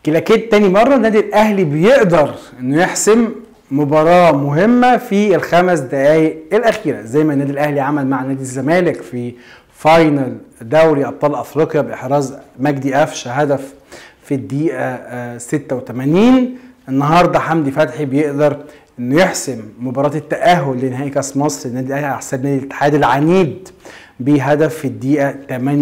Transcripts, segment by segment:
كلاكيت تاني مرة النادي الأهلي بيقدر إنه يحسم مباراة مهمة في الخمس دقايق الأخيرة زي ما النادي الأهلي عمل مع نادي الزمالك في فاينل دوري أبطال أفريقيا بإحراز مجدي قفش هدف في الدقيقة آه، 86 النهاردة حمدي فتحي بيقدر إنه يحسم مباراة التأهل لنهائي كأس مصر النادي الأهلي على حساب نادي الاتحاد العنيد بهدف في الدقيقة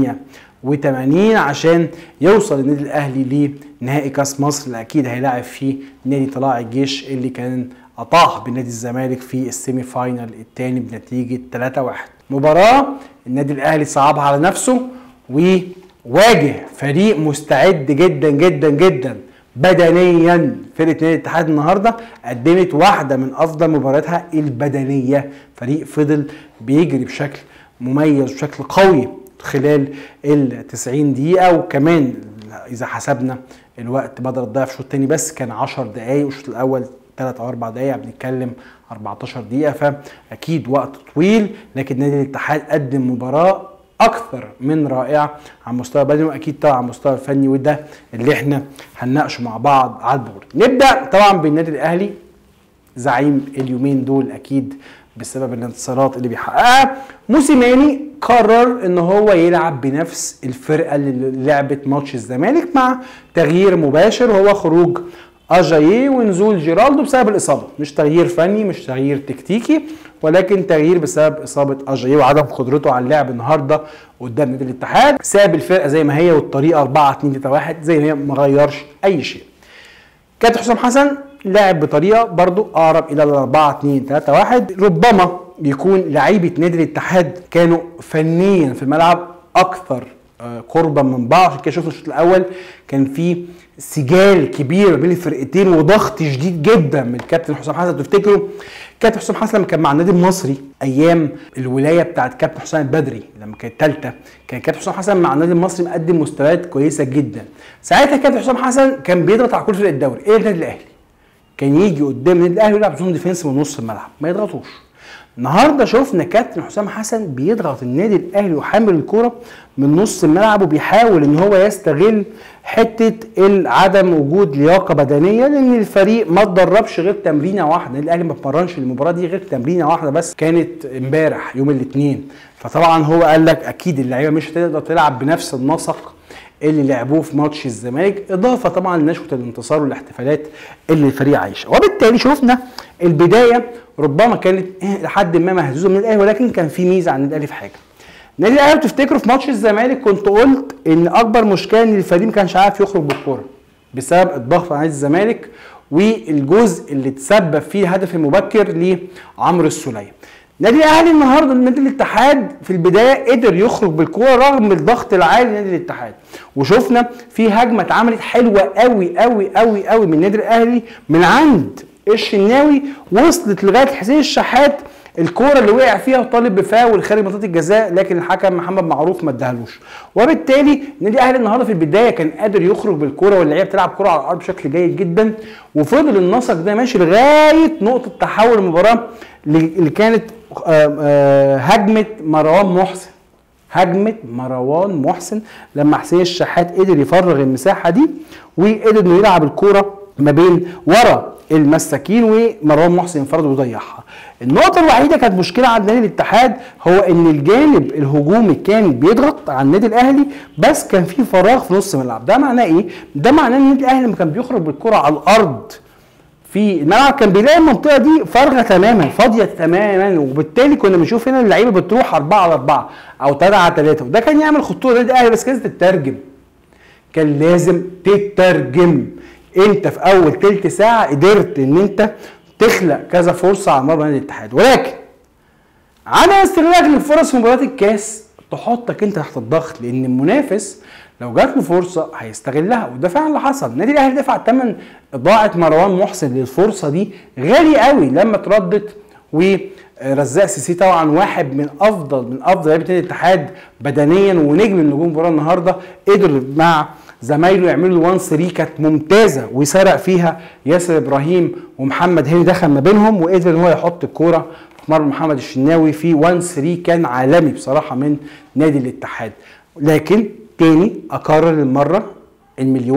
88 عشان يوصل النادي الاهلي لنهائي كاس مصر اللي اكيد هيلاعب فيه نادي طلائع الجيش اللي كان اطاح بنادي الزمالك في السيمي فاينال الثاني بنتيجه 3-1 مباراه النادي الاهلي صعبها على نفسه وواجه فريق مستعد جدا جدا جدا بدنيا فرقه نادي الاتحاد النهارده قدمت واحده من افضل مبارياتها البدنيه فريق فضل بيجري بشكل مميز بشكل قوي خلال ال 90 دقيقة وكمان إذا حسبنا الوقت بدل الضيع في الشوط الثاني بس كان 10 دقايق والشوط الأول 3 أو 4 دقايق بنتكلم 14 دقيقة فأكيد وقت طويل لكن نادي الاتحاد قدم مباراة أكثر من رائعة على المستوى البدني وأكيد طبعا على المستوى الفني وده اللي احنا هنناقشه مع بعض على البورد. نبدأ طبعا بالنادي الأهلي زعيم اليومين دول أكيد بسبب الانتصارات اللي بيحققها موسيماني قرر ان هو يلعب بنفس الفرقه اللي لعبت ماتش الزمالك مع تغيير مباشر وهو خروج اجاييه ونزول جيرالدو بسبب الاصابه مش تغيير فني مش تغيير تكتيكي ولكن تغيير بسبب اصابه اجاييه وعدم قدرته على اللعب النهارده قدام نادي الاتحاد ساب الفرقه زي ما هي والطريقه 4 2 3 1 زي ما هي ما غيرش اي شيء كابتن حسام حسن لعب بطريقه برضو اقرب الى ال 4 2 3 1 ربما يكون لعيبه نادي الاتحاد كانوا فنيا في الملعب اكثر قربا من بعض عشان كده شفنا الشوط الاول كان في سجال كبير بين الفرقتين وضغط شديد جدا من الكابتن حسام حسن تفتكروا كابتن حسام حسن لما كان مع النادي المصري ايام الولايه بتاعت كابتن حسام البدري لما كانت ثالثه كان كابتن حسام حسن مع النادي المصري مقدم مستويات كويسه جدا ساعتها كابتن حسام حسن كان بيضغط على كل فرق الدوري ايه النادي الاهلي كان يجي قدام النادي الاهلي ويلعب زون ديفنس من نص الملعب ما يضغطوش النهارده شفنا كابتن حسام حسن بيضغط النادي الاهلي وحامل الكوره من نص الملعب وبيحاول ان هو يستغل حته عدم وجود لياقه بدنيه لان الفريق ما اتدربش غير تمرينه واحده النادي الاهلي ما اتمرنش المباراه دي غير تمرينه واحده بس كانت امبارح يوم الاثنين فطبعا هو قال لك اكيد اللعيبه مش هتقدر تلعب بنفس النسق اللي لعبوه في ماتش الزمالك اضافه طبعا لنشوه الانتصار والاحتفالات اللي الفريق عايشه وبالتالي شفنا البدايه ربما كانت لحد ما مهزوزه من الاهلي ولكن كان في ميزه عن الاهلي في حاجه النادي الاهلي تفتكروا في ماتش الزمالك كنت قلت ان اكبر مشكله ان الفريق ما كانش عارف يخرج بالكوره بسبب الضغط على نادي الزمالك والجزء اللي تسبب فيه الهدف المبكر لعمرو السوليه نادي الاهلي النهارده نادي الاتحاد في البدايه قدر يخرج بالكوره رغم الضغط العالي لنادي الاتحاد وشفنا في هجمه اتعملت حلوه قوي قوي قوي قوي من النادي الاهلي من عند الشناوي وصلت لغايه حسين الشحات الكوره اللي وقع فيها وطالب بفاول خارج منطقه الجزاء لكن الحكم محمد معروف ما اداهالوش وبالتالي النادي الاهلي النهارده في البدايه كان قادر يخرج بالكوره واللعيبه بتلعب كوره على الارض بشكل جيد جدا وفضل النسق ده ماشي لغايه نقطه تحول المباراه اللي كانت هجمه مروان محسن هجمه مروان محسن لما حسين الشحات قدر يفرغ المساحه دي وقدر انه يلعب الكوره ما بين ورا المساكين ومروان محسن انفرد وضيعها. النقطة الوحيدة كانت مشكلة عند نادي الاتحاد هو ان الجانب الهجومي كان بيضغط على النادي الاهلي بس كان في فراغ في نص الملعب، ده معناه ايه؟ ده معناه ان النادي الاهلي لما كان بيخرج بالكرة على الارض في الملعب كان بيلاقي المنطقة دي فارغة تماما فاضية تماما وبالتالي كنا بنشوف هنا اللعيبة بتروح 4 على 4 او 3 على 3 وده كان يعمل خطورة للنادي الاهلي بس كانت تترجم. كان لازم تترجم. انت في اول تلت ساعه قدرت ان انت تخلق كذا فرصه على مرمى نادي الاتحاد ولكن عدم استغلالك للفرص في مباراه الكاس تحطك انت تحت الضغط لان المنافس لو جات له فرصه هيستغلها وده فعلا اللي حصل النادي الاهلي دفع ثمن اضاعه مروان محسن للفرصه دي غالي قوي لما تردد ورزاق سيسي طبعا واحد من افضل من افضل لعيبه نادي الاتحاد بدنيا ونجم النجوم المباراه النهارده قدر مع زمايله يعملوا 1 3 كانت ممتازه وسرق فيها ياسر ابراهيم ومحمد هاني دخل ما بينهم وقدر ان هو يحط الكوره في مرمى محمد الشناوي في 1 3 كان عالمي بصراحه من نادي الاتحاد لكن تاني اكرر المره المليون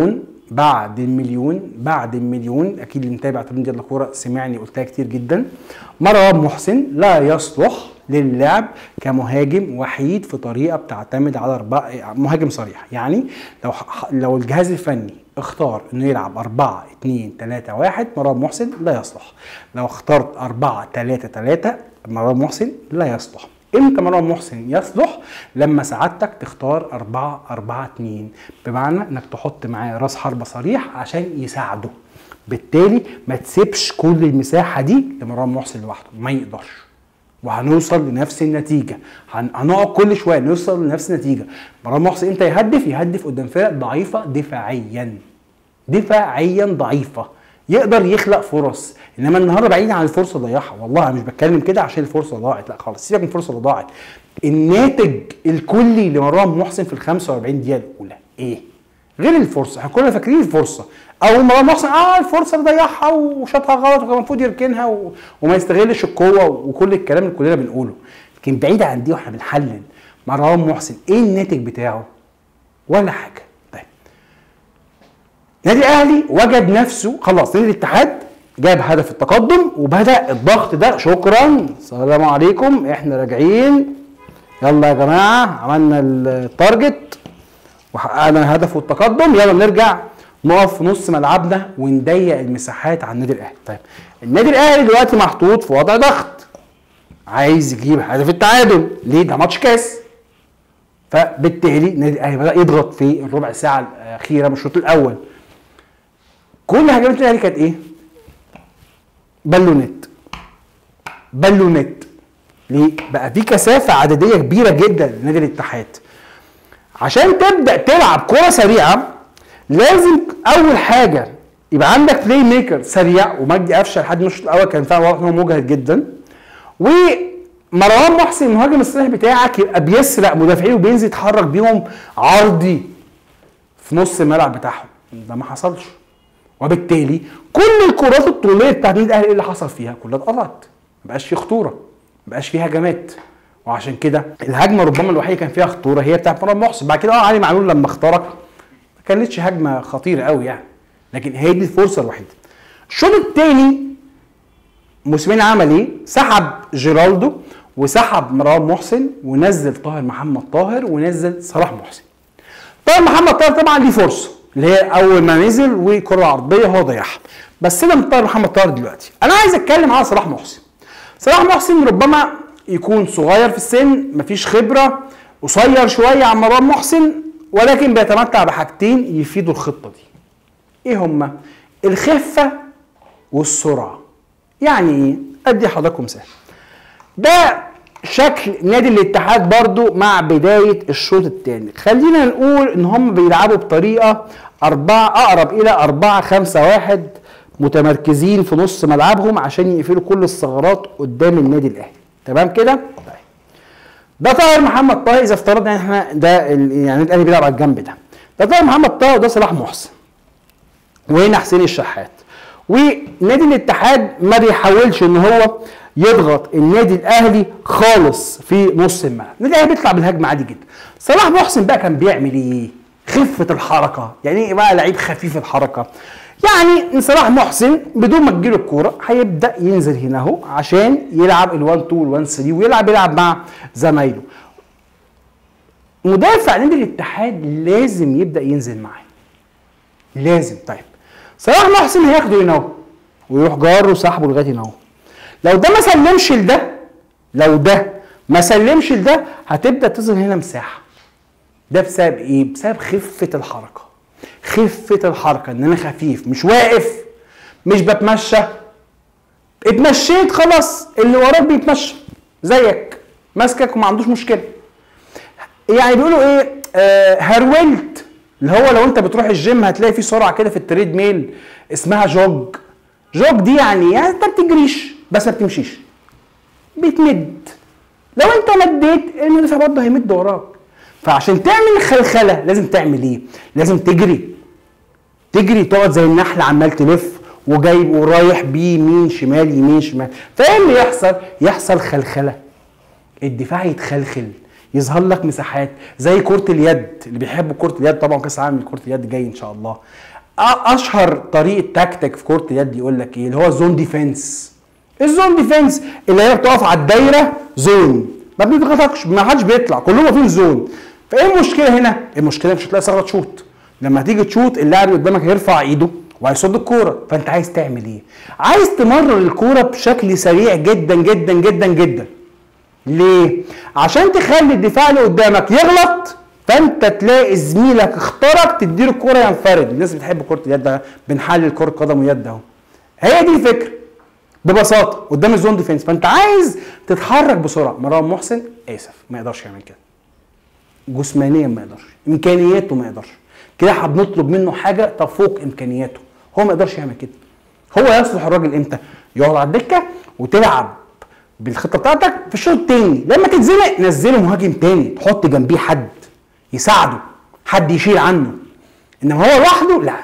بعد المليون بعد المليون اكيد اللي متابع تمرين ديال الكوره سمعني قلتها كتير جدا مروان محسن لا يصلح للعب كمهاجم وحيد في طريقه بتعتمد على اربعه مهاجم صريح يعني لو لو الجهاز الفني اختار انه يلعب 4 2 3 1 مروان محسن لا يصلح لو اخترت 4 3 3 مروان محسن لا يصلح امتى مروان محسن يصلح لما سعادتك تختار 4 4 2 بمعنى انك تحط معاه راس حربه صريح عشان يساعده بالتالي ما تسيبش كل المساحه دي لمروان محسن لوحده ما يقدرش وهنوصل لنفس النتيجه هنقعد كل شويه نوصل لنفس النتيجه مروان محسن امتى يهدف يهدف قدام فرق ضعيفه دفاعيا دفاعيا ضعيفه يقدر يخلق فرص انما النهارده بعيد عن الفرصه ضيعها والله انا مش بتكلم كده عشان الفرصه ضاعت لا خالص سيبك من الفرصه اللي ضاعت الناتج الكلي لمروان محسن في ال 45 دقيقه الاولى ايه غير الفرصه احنا كلنا فاكرين الفرصه او مروان محسن اه الفرصه اللي ضيعها وشاطها غلط وكان المفروض يركنها و... وما يستغلش القوه وكل الكلام اللي كلنا بنقوله لكن بعيد عن دي واحنا بنحلل مروان محسن ايه الناتج بتاعه ولا حاجه طيب نادي الاهلي وجد نفسه خلاص نادي الاتحاد جاب هدف التقدم وبدا الضغط ده شكرا السلام عليكم احنا راجعين يلا يا جماعه عملنا التارجت وحققنا هدف التقدم يلا نرجع نقف في نص ملعبنا ونضيق المساحات على النادي الاهلي طيب النادي الاهلي دلوقتي محطوط في وضع ضغط عايز يجيب هدف التعادل ليه ده ماتش كاس فبالتالي النادي الاهلي بدا يضغط في الربع ساعه الاخيره من الشوط الاول كل هجمات الاهلي كانت ايه بالونت بالونت ليه بقى في كثافه عدديه كبيره جدا لنادي الاتحاد عشان تبدا تلعب كره سريعه لازم اول حاجه يبقى عندك بلاي ميكر سريع ومجدي قفشه لحد الشوط الاول كان فعلا واضح ان هو مجهد جدا ومروان محسن المهاجم الصريح بتاعك يبقى بيسرق مدافعين وبينزل يتحرك بيهم عرضي في نص الملعب بتاعهم ده ما حصلش وبالتالي كل الكرات الطوليه بتاعت النادي الاهلي اللي حصل فيها كلها اتقطعت ما بقاش في خطوره ما بقاش في هجمات وعشان كده الهجمه ربما الوحيده كان فيها خطوره هي بتاعت مروان محسن بعد كده اه علي معلول لما اخترق ما كانتش هجمه خطيره قوي يعني لكن هي دي الفرصه الوحيده الشوط الثاني موسيماني عمل ايه؟ سحب جيرالدو وسحب مروان محسن ونزل طاهر محمد طاهر ونزل صلاح محسن. طاهر محمد طاهر طبعا ليه فرصه اللي هي اول ما نزل وكره عرضيه هو ضيعها. بس سيبنا من طاهر محمد طاهر دلوقتي. انا عايز اتكلم على صلاح محسن. صلاح محسن ربما يكون صغير في السن مفيش خبره قصير شويه عن مروان محسن ولكن بيتمتع بحاجتين يفيدوا الخطه دي. ايه هما؟ الخفه والسرعه. يعني ايه؟ ادي حضراتكم مثال. ده شكل نادي الاتحاد برضو مع بداية الشوط الثاني خلينا نقول ان هم بيلعبوا بطريقة أربعة أقرب إلى أربعة خمسة واحد متمركزين في نص ملعبهم عشان يقفلوا كل الثغرات قدام النادي الأهلي تمام كده؟ طيب ده طاهر محمد طاهر إذا افترضنا إن احنا ده يعني الأهلي بيلعب على الجنب ده ده طاهر محمد طاهر وده صلاح محسن وهنا حسين الشحات ونادي الاتحاد ما بيحاولش ان هو يضغط النادي الاهلي خالص في نص الملعب النادي الاهلي بيطلع بالهجمه عادي جدا صلاح محسن بقى كان بيعمل ايه خفه الحركه يعني ايه بقى لعيب خفيف الحركه يعني ان صلاح محسن بدون ما تجيله الكوره هيبدا ينزل هنا اهو عشان يلعب ال1 2 وال1 3 ويلعب يلعب مع زمايله مدافع نادي الاتحاد لازم يبدا ينزل معاه لازم طيب صلاح محسن هياخده هنا اهو ويروح جاره وسحبه لغايه هنا اهو لو ده ما سلمش لده لو ده ما سلمش لده هتبدا تظهر هنا مساحه ده بسبب ايه بسبب خفه الحركه خفه الحركه ان انا خفيف مش واقف مش بتمشى اتمشيت خلاص اللي وراك بيتمشى زيك ماسكك وما عندوش مشكله يعني بيقولوا ايه آه هرولت اللي هو لو انت بتروح الجيم هتلاقي في سرعه كده في التريد ميل اسمها جوج جوج دي يعني يعني انت بتجريش بس ما بتمشيش بتمد لو انت مديت المدافع برضه هيمد وراك فعشان تعمل خلخله لازم تعمل ايه؟ لازم تجري تجري تقعد زي النحل عمال تلف وجايب ورايح بيه يمين شمال يمين شمال فايه اللي يحصل؟ يحصل خلخله الدفاع يتخلخل يظهر لك مساحات زي كرة اليد اللي بيحبوا كرة اليد طبعا كاس العالم لكرة اليد جاي ان شاء الله اشهر طريقه تكتيك في كره اليد يقول لك ايه اللي هو زون ديفense الزون ديفنس اللي هي بتقف على الدايره زون ما بيضغطكش ما حدش بيطلع كلهم واقفين زون فايه المشكله هنا؟ المشكله مش هتلاقي ثغره تشوط لما هتيجي تشوط اللاعب اللي قدامك هيرفع ايده وهيصد الكوره فانت عايز تعمل ايه؟ عايز تمرر الكوره بشكل سريع جدا جدا جدا جدا ليه؟ عشان تخلي الدفاع اللي قدامك يغلط فانت تلاقي زميلك اخترق تديله الكوره ينفرد الناس بتحب كره اليد بنحلل كره قدم ويد اهو هي دي الفكره ببساطه قدام الزون ديفense فانت عايز تتحرك بسرعه مروان محسن اسف ما يقدرش يعمل كده جسمانيا ما يقدرش امكانياته ما يقدرش كده احنا بنطلب منه حاجه تفوق امكانياته هو ما يقدرش يعمل كده هو يصلح الراجل امتى يقعد على الدكه وتلعب بالخطه بتاعتك في الشوط التاني لما تتزنق نزله مهاجم تاني تحط جنبيه حد يساعده حد يشيل عنه انما هو لوحده لا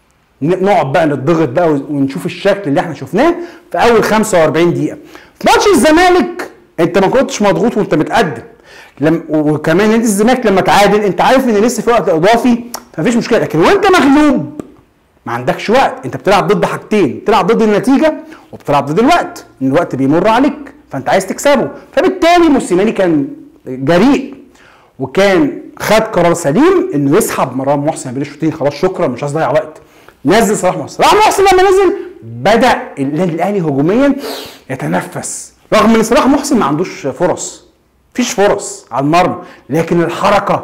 نقعد بقى نضغط بقى ونشوف الشكل اللي احنا شفناه في اول 45 دقيقه في ماتش الزمالك انت ما كنتش مضغوط وانت متقدم لم وكمان نادي الزمالك لما تعادل انت عارف ان لسه في وقت اضافي فمفيش مشكله لكن وانت مغلوب ما عندكش وقت انت بتلعب ضد حاجتين بتلعب ضد النتيجه وبتلعب ضد الوقت ان الوقت بيمر عليك فانت عايز تكسبه فبالتالي موسيماني كان جريء وكان خد قرار سليم انه يسحب مروان محسن بين الشوطين خلاص شكرا مش عايز اضيع وقت نزل صلاح محسن صلاح محسن لما نزل بدا النادي الاهلي هجوميا يتنفس رغم ان صلاح محسن ما عندوش فرص مفيش فرص على المرمى لكن الحركه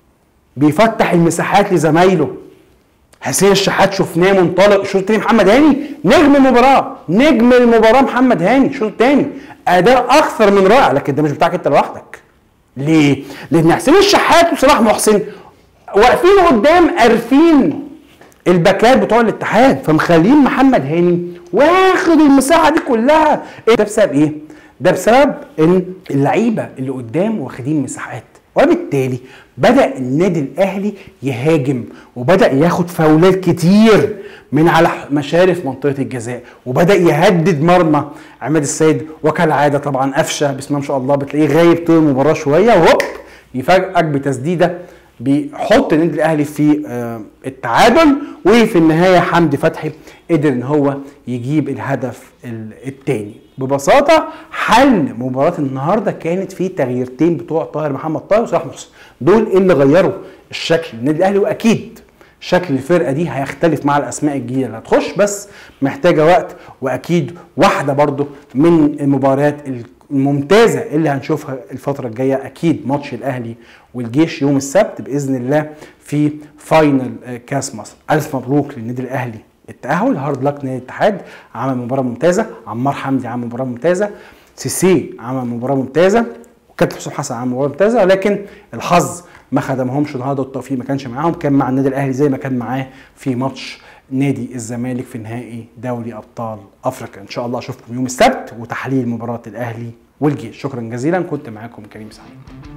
بيفتح المساحات لزمايله حسين الشحات شفناه منطلق الشوط الثاني محمد هاني نجم المباراه نجم المباراه محمد هاني الشوط الثاني اداء اكثر من رائع لكن ده مش بتاعك انت لوحدك ليه؟ لان حسين الشحات وصلاح محسن واقفين قدام قارفين الباكات بتوع الاتحاد فمخلين محمد هاني واخد المساحه دي كلها إيه ده بسبب ايه؟ ده بسبب ان اللعيبه اللي قدام واخدين مساحات وبالتالي بدا النادي الاهلي يهاجم وبدا ياخد فاولات كتير من على مشارف منطقه الجزاء وبدا يهدد مرمى عماد السيد وكالعاده طبعا قفشه بسم الله ما شاء الله بتلاقيه غايب طول المباراه شويه وهوب يفاجئك بتسديده بيحط النادي الاهلي في التعادل وفي النهايه حمدي فتحي قدر ان هو يجيب الهدف الثاني ببساطه حل مباراه النهارده كانت في تغييرتين بتوع طاهر محمد طاهر وصلاح محسن دول اللي غيروا الشكل النادي الاهلي واكيد شكل الفرقه دي هيختلف مع الاسماء الجديده اللي هتخش بس محتاجه وقت واكيد واحده برضو من المباريات الممتازه اللي هنشوفها الفتره الجايه اكيد ماتش الاهلي والجيش يوم السبت باذن الله في فاينل كاس مصر الف مبروك للنادي الاهلي التاهل هارد لك نادي الاتحاد عمل مباراه ممتازه عمار حمدي عمل مباراه ممتازه سيسي عمل مباراه ممتازه وكابتن حسام حسن عمل مباراه ممتازه لكن الحظ ما خدمهمش النهارده والتوفيق ما كانش معاهم كان مع النادي الاهلي زي ما كان معاه في ماتش نادي الزمالك في نهائي دوري ابطال افريقيا ان شاء الله اشوفكم يوم السبت وتحليل مباراه الاهلي والجيش شكرا جزيلا كنت معاكم كريم سعيد